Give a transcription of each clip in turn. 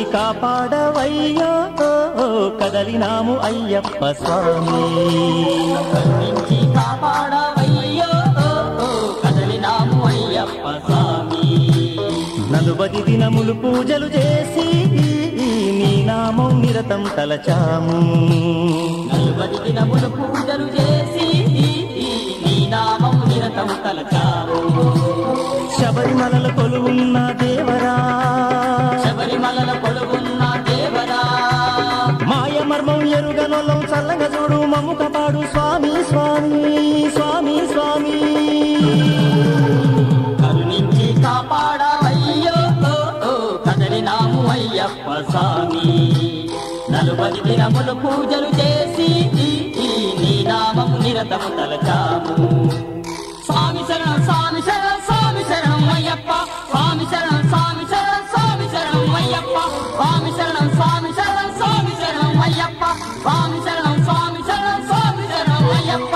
కాపాడవయ్యో కదలినాము అయ్యప్ప స్వామి కరుణించి కాపాడవయ్యో కదలినాము అయ్యప్ప స్వామి నలుబది దినములు పూజలు చేసి నీ నామం నిరతం తలచాము నలుబది దినములు పూజలు చేసి నీ నామం నిరతం తలచాము శబరిమలల కొలువున్న దేవరా శబరిమలల కొలువున్న దేవరా మాయ మర్మం ఎరుగనొల్లం చల్లగా చూడు మమ్ము కాపాడు స్వామి స్వామి స్వామి స్వామి కరుణించి కాపాడవయ్యో కదలినాము అయ్యప్ప స్వామి నలుబది దినములు పూజలు చేసి నీ నామము నిరతము తలచాము స్వామి శరణం స్వామి శరణం స్వామి శరణం అయ్యప్ప స్వామి శరణం స్వామి శరణం స్వామి శరణం అయ్యప్ప స్వామి శరణం స్వామి శరణం స్వామి శరణం అయ్యప్ప స్వామి శరణం స్వామి శరణం స్వామి శరణం అయ్యప్ప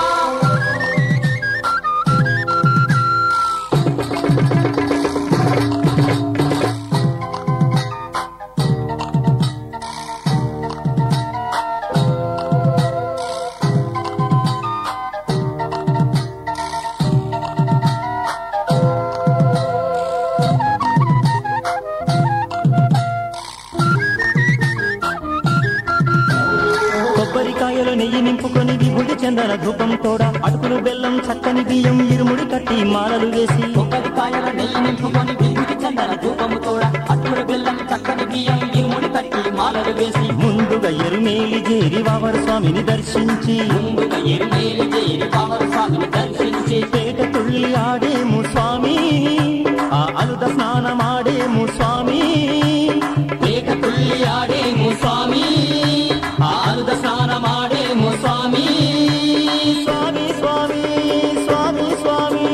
కొబ్బరికాయలు నెయ్యి నింపుకొని విభుడి చందన ధూపం తోడ అటుకులు బెల్లం చక్కని బియ్యం ఇరుముడి కట్టి మాలలు వేసి కొబ్బరికాయల నెయ్యి నింపుకొని విభూతి చందన ధూపము తోడ అట్టుడు బెల్లం చక్కని బియ్యం ఇరుముడి కట్టి మాలలు వేసి ముందుగా ఎరుమేలి చేరి వావర స్వామిని దర్శించి ముందుగా ఎరుమేలి చేరి పావర స్వామిని దర్శించి పేట తుళ్ళి ఆడేము స్వామి ఆ అలుద స్నానమాడేము స్వామి ఏక తుల్లి ఆడేము స్వామి ఆరుద స్నానమాడేము స్వామి స్వామి స్వామి స్వామి స్వామి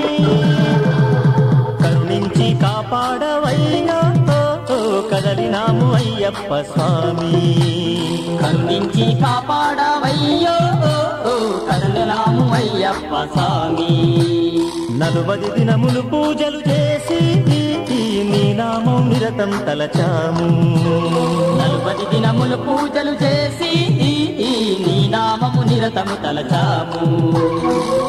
కరుణించి కాపాడవయ్యా కదలినాము అయ్యప్ప స్వామి కరుణించి కాపాడవయ్యో కరుణలాము అయ్యప్ప స్వామి నలుబది దినములు పూజలు చేసి నీ నామం నిరతం తలచాము నలుబది దినములు పూజలు చేసి నీ నామము నిరతము తలచాము